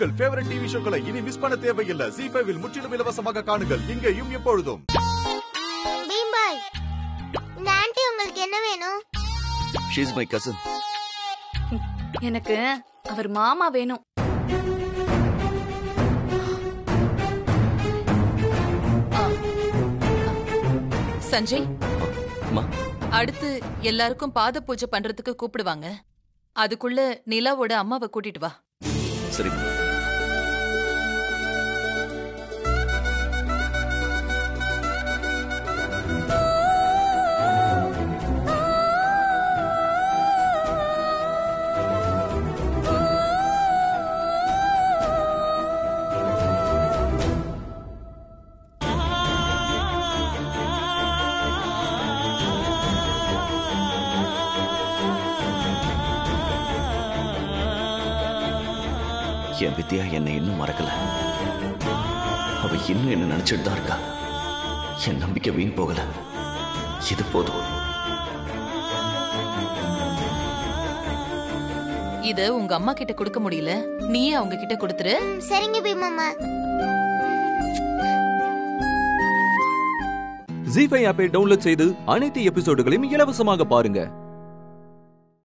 உங்கள் favourite TV ஷோக்களை இனி miss பண்ண தேவையில்லை ஜி ஃபைவில் முற்றிலும் இலவசமாக காணுங்கள் இங்கேயும் எப்பொழுதும் பீம்பாய் இந்த ஆன்ட்டி உங்களுக்கு என்ன வேணும் ஷீஸ் மை கசன் எனக்கு அவர் மாமா வேணும் சஞ்சய் அம்மா அடுத்து எல்லாருக்கும் பாத பூஜை பண்றதுக்கு கூப்பிடுவாங்க அதுக்குள்ள நிலாவோட அம்மாவை கூட்டிட்டு வா சரிம்மா என் வித்யா என்னை இன்னும் மறக்கல அவ இன்னும் என்ன நினைச்சிட்டு தான் இருக்கா என் நம்பிக்கை வீண் போகல இது போதும் இத உங்க அம்மா கிட்ட கொடுக்க முடியல நீயே அவங்க கிட்ட கொடுத்துரு ம், சரிங்க பீமாமா ஜி ஃபைவ் ஆப்பை டவுன்லோட் செய்து அனைத்து எபிசோடுகளையும் இலவசமாக பாருங்க